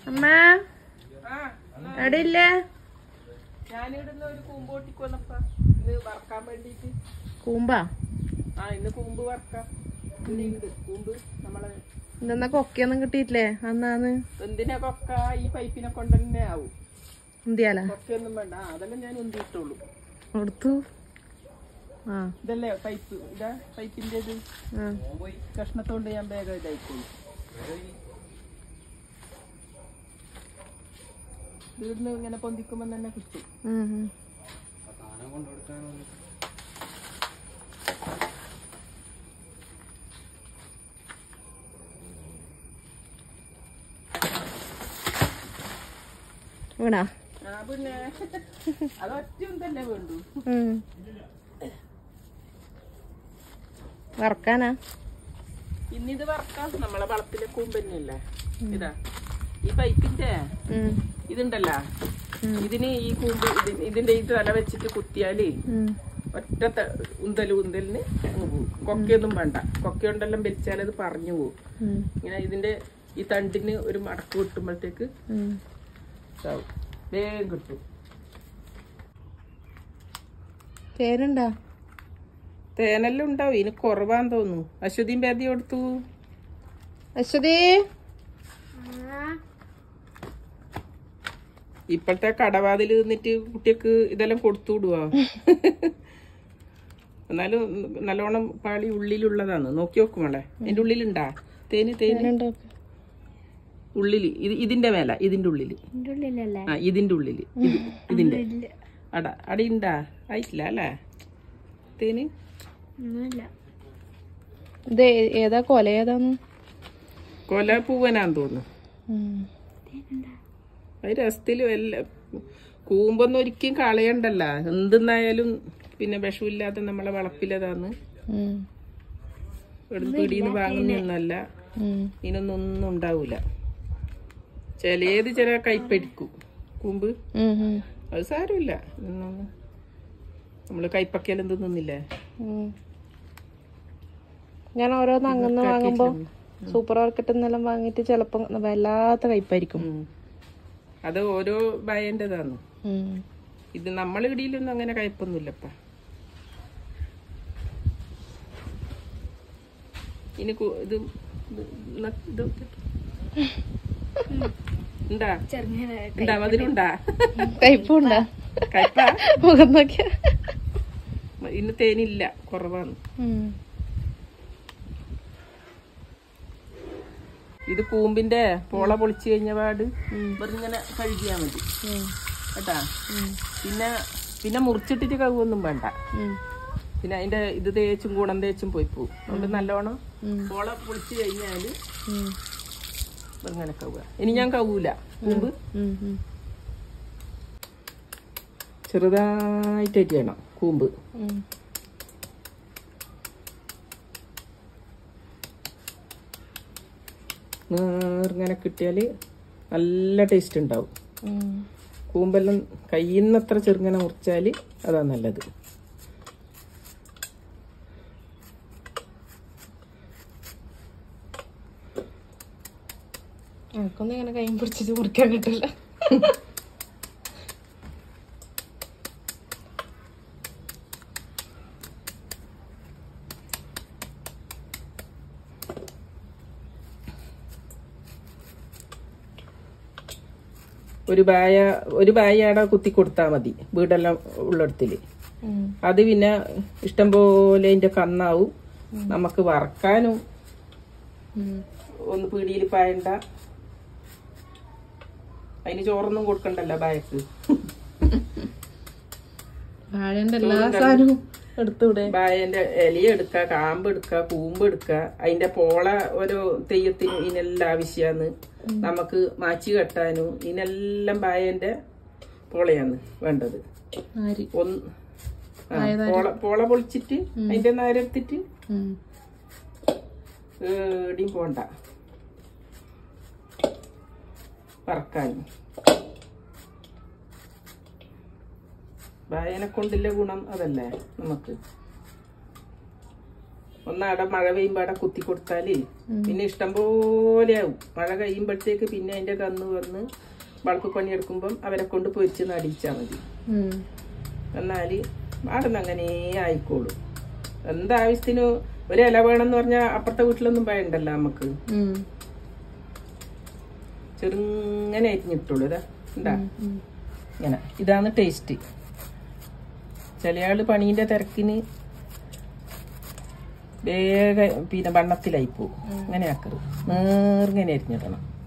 അമ്മ ആ എവിടെ ഇല്ലേ ഞാനിവിടുന്ന് ഒരു കൂമ്പോട്ടിക്ക് വന്നപ്പോ ഇത് വറക്കാൻ വേണ്ടിട്ട് കൂമ്പാ ആ ഇന്ന് കൂമ്പ് വറക്കാം ഉണ്ട് കൂമ്പ് നമ്മളെ ഇന്നെന്നാ കൊക്കയൊന്നും കിട്ടിയിട്ടില്ലേ അന്നാന്ന് എന്തിനാ കൊക്ക ഈ പൈപ്പിനെ കൊണ്ട് തന്നെ ആവും എന്തിയാല കൊക്കയൊന്നും വേണ്ട ആ, അതെല്ലാം ഞാൻ ഉന്തിയിട്ടുള്ളൂ കൊടുത്തു ആ ഇതല്ലേ പൈപ്പ് ഇതാ പൈപ്പിന്റെ ഇത് ആ കഷ്ണത്തോണ്ട് ഞാൻ വേഗം ഇതായിക്കോളൂ വീടിന് ഇങ്ങനെ പൊന്തിക്കുമ്പോ തന്നെ കിട്ടും ഉം, ഉം. വീണാ ആ പിന്നെ അത് ഒറ്റയും തന്നെ വേണ്ടു ഉം. വറക്കാനാ ഇന്നിത് വറക്കാം നമ്മളെ വളപ്പിലെ കൂമ്പ് തന്നെയല്ലേ ഇതാ ഈ പൈപ്പിന്റെ ഉം. ഇതുണ്ടല്ല ഇതിന് ഈ കൂമ്പ് ഇത് ഇതിന്റെ ഈ തല വെച്ചിട്ട് കുത്തിയാല് ഉം. ഒറ്റ ത- ഉന്തല് ഉന്തലിന് അങ്ങ് പോവും കൊക്കയൊന്നും വേണ്ട കൊക്കയുണ്ടെല്ലാം വലിച്ചാൽ അത് പറഞ്ഞു പോവും ഉം. ഇങ്ങനെ ഇതിന്റെ ഈ തണ്ടിന് ഒരു മടക്ക് കിട്ടുമ്പോഴത്തേക്ക് ഉം. ഇതാവും വേഗം കിട്ടും തേനുണ്ടാ തേനെല്ലാം ഉണ്ടാവും ഇതിന് കുറവാന്ന് തോന്നുന്നു അശ്വതിയും പേതി കൊടുത്തു അശ്വതി ഇപ്പോഴത്തെ കടവാതിൽ നിന്നിട്ട് കുട്ടിക്ക് ഇതെല്ലാം കൊടുത്തു വിടുവാ എന്നാലും നല്ലോണം പാളി ഉള്ളിലുള്ളതാണ് നോക്കി നോക്കും മോളെ അതിന്റെ ഉള്ളിലുണ്ടാ തേന് തേന് തേനുണ്ടാക്ക് ഉള്ളില് ഇത് ഇതിന്റെ മേല ഇതിന്റെ ഉള്ളില് ആ ഇതിന്റെ ഉള്ളില് ഇത് ഇതിന്റെ അട അട ഉണ്ടാ ആയിട്ടില്ല അല്ലേ തേന് ഇത് ഏ- ഏതാ കൊല ഏതാന്ന് കൊല പൂവനാന്ന് തോന്നുന്നു ഉം. അത് രസത്തിലും എല്ലാം കൂമ്പൊന്നും ഒരിക്കലും കളയണ്ടല്ല എന്തെന്നായാലും പിന്നെ വിഷമില്ലാതെ നമ്മളെ വളപ്പിലതാന്ന് ഉം. ഇവിടെ പീടിന്ന് വാങ്ങുന്നൊന്നല്ല ഉം. ഇതിനൊന്നും ഒന്നും ഉണ്ടാവൂല ചിലേത് ചില കയ്പടിക്കും കൂമ്പ് ഉം. ഉം. അത് സാരമില്ല ഇതൊന്നും നമ്മള് കയ്പക്കയെല്ലാം തിന്നുന്നില്ലേ ഉം. ഞാൻ ഓരോന്ന് അങ്ങനെ വാങ്ങുമ്പോ സൂപ്പർ മാർക്കറ്റിൽ നിന്നെല്ലാം വാങ്ങിയിട്ട് ചിലപ്പോ വല്ലാത്ത കയ്പായിരിക്കും ഉം. അത് ഓരോ ഭയൻ്റെതാണ് ഉം. ഇത് നമ്മളെ ഇടിയിലൊന്നും അങ്ങനെ കയ്പൊന്നുമില്ലപ്പ ഇനി കു- ഇത് ഇത് ന- ഇത് ഉണ്ടാ ഉണ്ടാ മതിലുണ്ടാ കയ്പുണ്ടാ കയ്പ മുഖം നോക്കിയ ഇന്ന് തേനില്ല കുറവാണ് ഇത് കൂമ്പിന്റെ പോള പൊളിച്ചു കഴിഞ്ഞ പാട് വെറുങ്ങനെ കഴുകിയാ മതി കേട്ടാ പിന്നെ പിന്നെ മുറിച്ചിട്ടിട്ട് കവുവൊന്നും വേണ്ട പിന്നെ അതിന്റെ ഇത് തേച്ചും ഗുണം തേച്ചും പോയി പോവും അതുകൊണ്ട് നല്ലോണം പോള പൊളിച്ചു കഴിഞ്ഞാല് വെറുങ്ങനെ കവുക ഇനി ഞാൻ കവൂല കൂമ്പ് ചെറുതായിട്ട് അരിയണം കൂമ്പ് നേർങ്ങനെ കിട്ടിയാൽ നല്ല ടേസ്റ്റ് ഉണ്ടാവും കൂമ്പെല്ലാം കയ്യുന്നത്ര ചെറുങ്ങനെ മുറിച്ചാൽ അതാ നല്ലത് എനിക്കൊന്നും ഇങ്ങനെ കൈ പിടിച്ചിട്ട് മുറിക്കാൻ കിട്ടില്ല ഒരു ബായ ഒരു ബായ അവിടെ കുത്തി കൊടുത്താൽ മതി വീടെല്ലാം ഉള്ളിടത്തില് അത് പിന്നെ ഇഷ്ടം പോലെ അതിന്റെ കന്നാവും നമുക്ക് വറക്കാനും ഒന്ന് പീടിയിൽ പായണ്ട അതിന് ചോറൊന്നും കൊടുക്കണ്ടല്ലോ ബായക്ക് വാഴന്റെ എല്ലാ സാധനവും എടുത്തൂടെ ബായന്റെ ഇല എടുക്ക കാമ്പ് എടുക്ക കൂമ്പ് എടുക്ക അതിന്റെ പോള ഓരോ തെയ്യത്തിനും ഇതിനെല്ലാം ആവശ്യമാണ് നമുക്ക് മാച്ചി കെട്ടാനും ഇതിനെല്ലാം ബായന്റെ പോളയാണ് വേണ്ടത് ആരി ഒന്ന് ആ, പോള പോള പൊളിച്ചിട്ട് അതിന്റെ നേരെടുത്തിട്ട് ഉം. എവിടെയും പോണ്ട വറക്കാൻ വായനെ കൊണ്ടുള്ള ഗുണം അതല്ലേ നമുക്ക് ഒന്നാടെ മഴ പെയ്യുമ്പോ അവിടെ കുത്തി കൊടുത്താല് പിന്നെ ഇഷ്ടം പോലെ ആവും മഴ കഴിയുമ്പോഴത്തേക്ക് പിന്നെ അതിന്റെ കന്ന് വന്ന് വളപ്പ് പണിയെടുക്കുമ്പം അവരെ കൊണ്ട് പൊരിച്ച് നടിച്ചാൽ മതി ഉം. എന്നാല് ആടുന്ന് അങ്ങനെ ആയിക്കോളും എന്താവശ്യത്തിന് ഒരു ഇല വേണമെന്ന് പറഞ്ഞാൽ അപ്പുറത്തെ വീട്ടിലൊന്നും വേണ്ടല്ലോ നമുക്ക് ഉം. ചെറുങ്ങനെ അരിഞ്ഞിട്ടുള്ളൂ ഇതാ ഉണ്ടാ ഉം. ഇങ്ങനെ ഇതാണ് ടേസ്റ്റ് ചില ആള് പണീന്റെ തിരക്കിന് വേഗം പിന്നെ വണ്ണത്തിലായി പോകും അങ്ങനെ ആക്കരുത് നേർങ്ങനെ അരിഞ്ഞിടണം